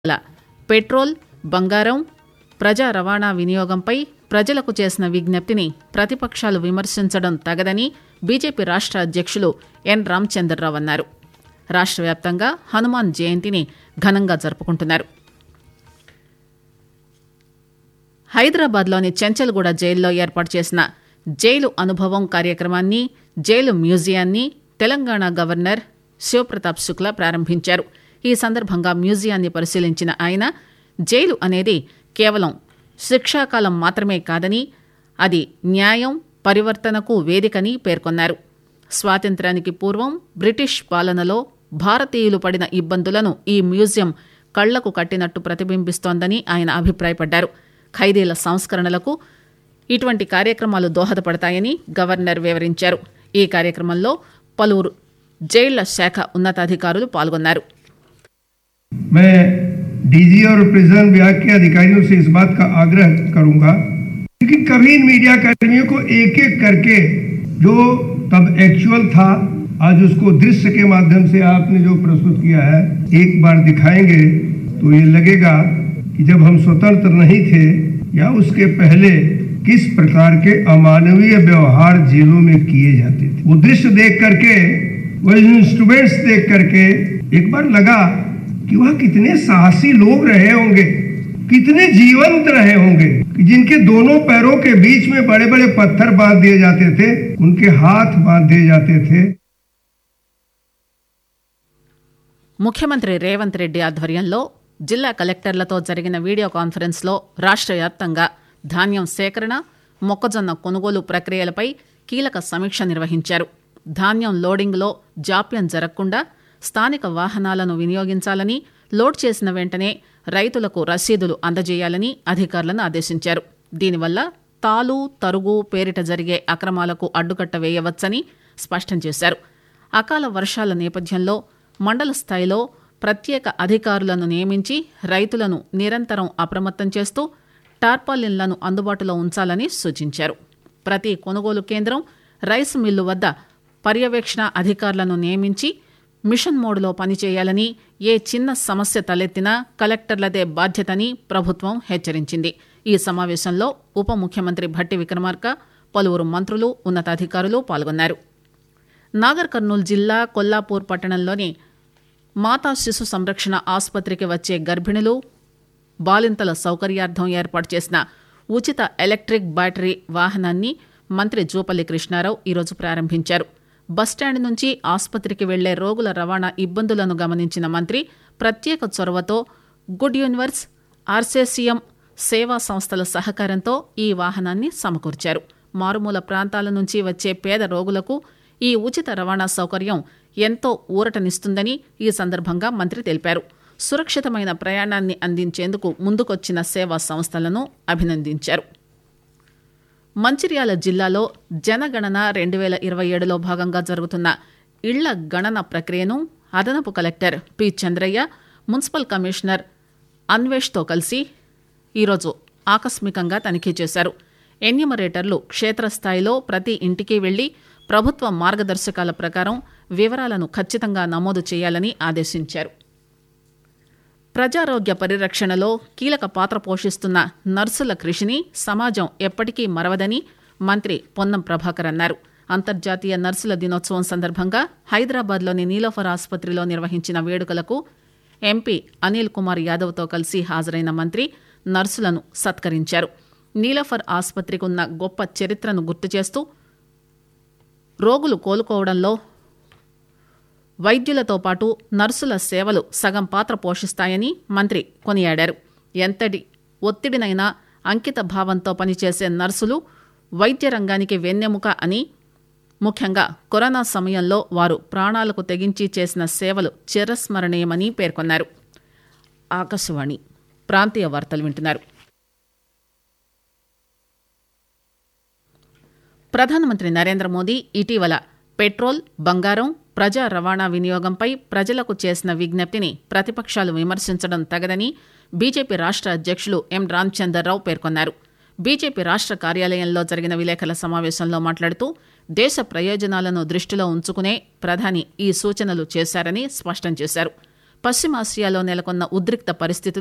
ల పెట్రోల్ బంగారం ప్రజా రవాణా వినియోగంపై ప్రజలకు చేసిన విజ్ఞప్తిని ప్రతిపక్షాలు విమర్శించడం తగదని బీజేపీ రాష్ట అధ్యక్షులు ఎన్ రామచంద్రరావు అన్నారు రాష్ట వ్యాప్తంగా హనుమాన్ జయంతిని ఘనంగా జరుపుకుంటున్నారు హైదరాబాద్లోని చెంచల్గూడ జైల్లో ఏర్పాటు చేసిన జైలు అనుభవం కార్యక్రమాన్ని జైలు మ్యూజియాన్ని తెలంగాణ గవర్నర్ శివప్రతాప్ శుక్లా ప్రారంభించారు ఈ సందర్భంగా మ్యూజియాన్ని పరిశీలించిన ఆయన జైలు అనేది కేవలం శిక్షాకాలం మాత్రమే కాదని అది న్యాయం పరివర్తనకు వేదికని పేర్కొన్నారు స్వాతంత్ర్యానికి పూర్వం బ్రిటిష్ పాలనలో భారతీయులు పడిన ఇబ్బందులను ఈ మ్యూజియం కళ్లకు కట్టినట్టు ప్రతిబింబిస్తోందని ఆయన అభిప్రాయపడ్డారు ఖైదీల సంస్కరణలకు ఇటువంటి కార్యక్రమాలు దోహదపడతాయని గవర్నర్ వివరించారు ఈ కార్యక్రమంలో పలువురు జైళ్ల శాఖ ఉన్నతాధికారులు పాల్గొన్నారు मैं डीजी और प्रिजन विभाग के अधिकारियों से इस बात का आग्रह करूंगा कि कभी इन मीडिया कर्मियों को एक एक करके जो तब एक्चुअल था आज उसको दृश्य के माध्यम से आपने जो प्रस्तुत किया है एक बार दिखाएंगे तो ये लगेगा कि जब हम स्वतंत्र नहीं थे या उसके पहले किस प्रकार के अमानवीय व्यवहार जेलों में किए जाते थे वो दृश्य देख करके वो इंस्ट्रूमेंट्स देख करके एक बार लगा कि वह कितने साहसी लोग रहे होंगे कितने जीवंत रहे होंगे कि जिनके दोनों पैरों के बीच में बड़े बड़े पत्थर बांध दिए जाते थे उनके हाथ बांध दिए जाते थे ముఖ్యమంత్రి రేవంత్ రెడ్డి ఆధ్వర్యంలో జిల్లా కలెక్టర్లతో జరిగిన వీడియో కాన్ఫరెన్స్లో రాష్ట్ర వ్యాప్తంగా ధాన్యం సేకరణ మొక్కజొన్న కొనుగోలు ప్రక్రియలపై కీలక సమీక్ష నిర్వహించారు ధాన్యం లోడింగ్లో జాప్యం జరగకుండా స్థానిక వాహనాలను వినియోగించాలని లోడ్ చేసిన వెంటనే రైతులకు రసీదులు అందజేయాలని అధికారులను ఆదేశించారు దీనివల్ల తాలు తరుగు పేరిట జరిగే అక్రమాలకు అడ్డుకట్ట వేయవచ్చని స్పష్టం చేశారు అకాల వర్షాల నేపథ్యంలో మండల స్థాయిలో ప్రత్యేక అధికారులను నియమించి రైతులను నిరంతరం అప్రమత్తం చేస్తూ టార్పాలిన్లను అందుబాటులో ఉంచాలని సూచించారు ప్రతి కొనుగోలు కేంద్రం రైస్ మిల్లు వద్ద పర్యవేక్షణ అధికారులను నియమించి మిషన్ మోడ్లో పనిచేయాలని ఏ చిన్న సమస్య తలెత్తినా కలెక్టర్లదే బాధ్యతని ప్రభుత్వం హెచ్చరించింది ఈ సమావేశంలో ఉప ముఖ్యమంత్రి భట్టి విక్రమార్క పలువురు మంత్రులు ఉన్నతాధికారులు పాల్గొన్నారు నాగర్ కర్నూలు జిల్లా కొల్లాపూర్ పట్టణంలోని మాతా శిశు సంరక్షణ ఆసుపత్రికి వచ్చే గర్భిణులు బాలింతల సౌకర్యార్థం ఏర్పాటు చేసిన ఉచిత ఎలక్ట్రిక్ బ్యాటరీ వాహనాన్ని మంత్రి జూపల్లి కృష్ణారావు ఈరోజు ప్రారంభించారు బస్టాండ్ నుంచి ఆసుపత్రికి వెళ్లే రోగుల రవాణా ఇబ్బందులను గమనించిన మంత్రి ప్రత్యేక చొరవతో గుడ్ యూనివర్స్ ఆర్సేసియం సేవా సంస్థల సహకారంతో ఈ వాహనాన్ని సమకూర్చారు మారుమూల ప్రాంతాల నుంచి వచ్చే పేద రోగులకు ఈ ఉచిత రవాణా సౌకర్యం ఎంతో ఊరటనిస్తుందని ఈ సందర్భంగా మంత్రి తెలిపారు సురక్షితమైన ప్రయాణాన్ని అందించేందుకు ముందుకొచ్చిన సేవా సంస్థలను అభినందించారు మంచిర్యాల జిల్లాలో జనగణన రెండు వేల ఇరవై ఏడులో భాగంగా జరుగుతున్న ఇళ్ల గణన ప్రక్రియను అదనపు collector P Chandraiah municipal commissioner అన్వేష్తో కలిసి ఈరోజు ఆకస్మికంగా తనిఖీ చేశారు ఎన్యూమరేటర్లు క్షేత్రస్థాయిలో ప్రతి ఇంటికి వెళ్లి ప్రభుత్వ మార్గదర్శకాల ప్రకారం వివరాలను ఖచ్చితంగా నమోదు చేయాలని ఆదేశించారు ప్రజారోగ్య పరిరక్షణలో కీలక పాత్ర పోషిస్తున్న నర్సుల కృషిని సమాజం ఎప్పటికీ మరవదని మంత్రి పొన్నం ప్రభాకర్ అన్నారు అంతర్జాతీయ నర్సుల దినోత్సవం సందర్భంగా హైదరాబాద్లోని నీలోఫర్ ఆసుపత్రిలో నిర్వహించిన వేడుకలకు ఎంపీ అనిల్ కుమార్ యాదవ్తో కలిసి హాజరైన మంత్రి నర్సులను సత్కరించారు నీలోఫర్ ఆసుపత్రికి ఉన్న గొప్ప చరిత్రను గుర్తు చేస్తూ రోగులు కోలుకోవడంలో వైద్యులతో పాటు నర్సుల సేవలు సగం పాత్ర పోషిస్తాయని మంత్రి కొనియాడారు ఎంతటి ఒత్తిడినైనా అంకిత భావంతో పనిచేసే నర్సులు వైద్య రంగానికి వెన్నెముక అని ముఖ్యంగా కరోనా సమయంలో వారు ప్రాణాలకు తెగించి చేసిన సేవలు చిరస్మరణీయమని పేర్కొన్నారు ఆకాశవాణి ప్రాంతీయ వార్తలు వింటున్నారు ప్రధానమంత్రి నరేంద్ర మోదీ ఇటీవల పెట్రోల్ బంగారం ప్రజా రవాణా వినియోగంపై ప్రజలకు చేసిన విజ్ఞప్తిని ప్రతిపక్షాలు విమర్శించడం తగదని బీజేపీ రాష్ట అధ్యక్షులు ఎం రామచందర్రావు పేర్కొన్నారు బీజేపీ రాష్ట కార్యాలయంలో జరిగిన విలేకరుల సమావేశంలో మాట్లాడుతూ దేశ ప్రయోజనాలను దృష్టిలో ఉంచుకునే ప్రధాని ఈ సూచనలు చేశారని స్పష్టం చేశారు పశ్చిమాసియాలో నెలకొన్న ఉద్రిక్త పరిస్థితులు